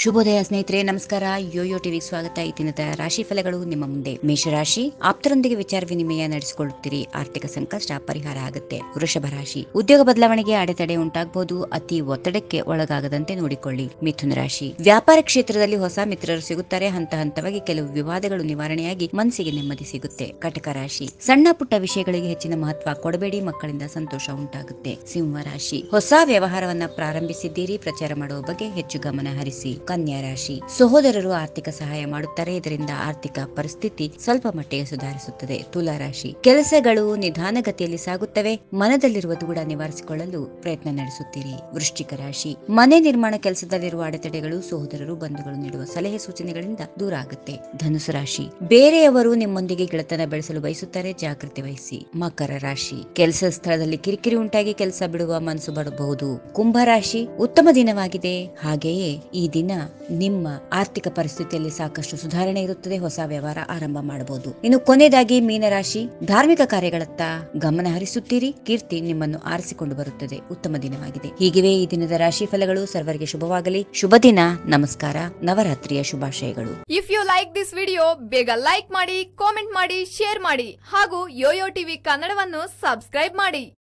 ಶುಭೋದಯ ಸ್ನೇಹಿತರೆ ನಮಸ್ಕಾರ ಯೋಯೋ ಟಿವಿ ಸ್ವಾಗತ ಈ ದಿನದ ರಾಶಿ ಫಲಗಳು ನಿಮ್ಮ ಮುಂದೆ ಮೇಷರಾಶಿ ಆಪ್ತರೊಂದಿಗೆ ವಿಚಾರ ವಿನಿಮಯ ನಡೆಸಿಕೊಳ್ಳುತ್ತೀರಿ ಆರ್ಥಿಕ ಸಂಕಷ್ಟ ಪರಿಹಾರ ಆಗುತ್ತೆ ವೃಷಭ ರಾಶಿ ಉದ್ಯೋಗ ಬದಲಾವಣೆಗೆ ಅಡೆತಡೆ ಉಂಟಾಗಬಹುದು ಅತಿ ಒತ್ತಡಕ್ಕೆ ಒಳಗಾಗದಂತೆ ನೋಡಿಕೊಳ್ಳಿ ಮಿಥುನ ರಾಶಿ ವ್ಯಾಪಾರ ಕ್ಷೇತ್ರದಲ್ಲಿ ಹೊಸ ಮಿತ್ರರು ಸಿಗುತ್ತಾರೆ ಹಂತ ಹಂತವಾಗಿ ಕೆಲವು ವಿವಾದಗಳು ನಿವಾರಣೆಯಾಗಿ ಮನಸ್ಸಿಗೆ ನೆಮ್ಮದಿ ಸಿಗುತ್ತೆ ಕಟಕ ರಾಶಿ ಸಣ್ಣ ಪುಟ್ಟ ವಿಷಯಗಳಿಗೆ ಹೆಚ್ಚಿನ ಮಹತ್ವ ಕೊಡಬೇಡಿ ಮಕ್ಕಳಿಂದ ಸಂತೋಷ ಉಂಟಾಗುತ್ತೆ ಸಿಂಹ ರಾಶಿ ಹೊಸ ವ್ಯವಹಾರವನ್ನ ಪ್ರಾರಂಭಿಸಿದ್ದೀರಿ ಪ್ರಚಾರ ಮಾಡುವ ಬಗ್ಗೆ ಹೆಚ್ಚು ಗಮನ ಹರಿಸಿ ಕನ್ಯಾ ರಾಶಿ ಸಹೋದರರು ಆರ್ಥಿಕ ಸಹಾಯ ಮಾಡುತ್ತಾರೆ ಇದರಿಂದ ಆರ್ಥಿಕ ಪರಿಸ್ಥಿತಿ ಸ್ವಲ್ಪ ಮಟ್ಟಿಗೆ ಸುಧಾರಿಸುತ್ತದೆ ತುಲಾ ರಾಶಿ ಕೆಲಸಗಳು ನಿಧಾನಗತಿಯಲ್ಲಿ ಸಾಗುತ್ತವೆ ಮನದಲ್ಲಿರುವ ದೂಡ ನಿವಾರಿಸಿಕೊಳ್ಳಲು ಪ್ರಯತ್ನ ನಡೆಸುತ್ತೀರಿ ವೃಶ್ಚಿಕ ರಾಶಿ ಮನೆ ನಿರ್ಮಾಣ ಕೆಲಸದಲ್ಲಿರುವ ಅಡೆತಡೆಗಳು ಸಹೋದರರು ಬಂಧುಗಳು ನೀಡುವ ಸಲಹೆ ಸೂಚನೆಗಳಿಂದ ದೂರ ಆಗುತ್ತೆ ಧನುಸು ರಾಶಿ ಬೇರೆಯವರು ನಿಮ್ಮೊಂದಿಗೆ ಗೆಳೆತನ ಬೆಳೆಸಲು ಬಯಸುತ್ತಾರೆ ಜಾಗೃತಿ ವಹಿಸಿ ಮಕರ ರಾಶಿ ಕೆಲಸ ಸ್ಥಳದಲ್ಲಿ ಕಿರಿಕಿರಿ ಉಂಟಾಗಿ ಕೆಲಸ ಬಿಡುವ ಮನಸ್ಸು ಬರಬಹುದು ಕುಂಭರಾಶಿ ಉತ್ತಮ ದಿನವಾಗಿದೆ ಹಾಗೆಯೇ ಈ ದಿನ ನಿಮ್ಮ ಆರ್ಥಿಕ ಪರಿಸ್ಥಿತಿಯಲ್ಲಿ ಸಾಕಷ್ಟು ಸುಧಾರಣೆ ಇರುತ್ತದೆ ಹೊಸ ವ್ಯವಹಾರ ಆರಂಭ ಮಾಡಬಹುದು ಇನ್ನು ಕೊನೆಯದಾಗಿ ಮೀನರಾಶಿ ಧಾರ್ಮಿಕ ಕಾರ್ಯಗಳತ್ತ ಗಮನ ಹರಿಸುತ್ತೀರಿ ಕೀರ್ತಿ ನಿಮ್ಮನ್ನು ಆರಿಸಿಕೊಂಡು ಬರುತ್ತದೆ ಉತ್ತಮ ದಿನವಾಗಿದೆ ಹೀಗಿವೆ ಈ ದಿನದ ರಾಶಿ ಫಲಗಳು ಸರ್ವರಿಗೆ ಶುಭವಾಗಲಿ ಶುಭ ದಿನ ನಮಸ್ಕಾರ ನವರಾತ್ರಿಯ ಶುಭಾಶಯಗಳು if you like this video ಬೇಗ ಲೈಕ್ ಮಾಡಿ ಕಾಮೆಂಟ್ ಮಾಡಿ ಶೇರ್ ಮಾಡಿ ಹಾಗೂ ಯೋಯೋ ಟಿವಿ ಕನ್ನಡವನ್ನು ಸಬ್ಸ್ಕ್ರೈಬ್ ಮಾಡಿ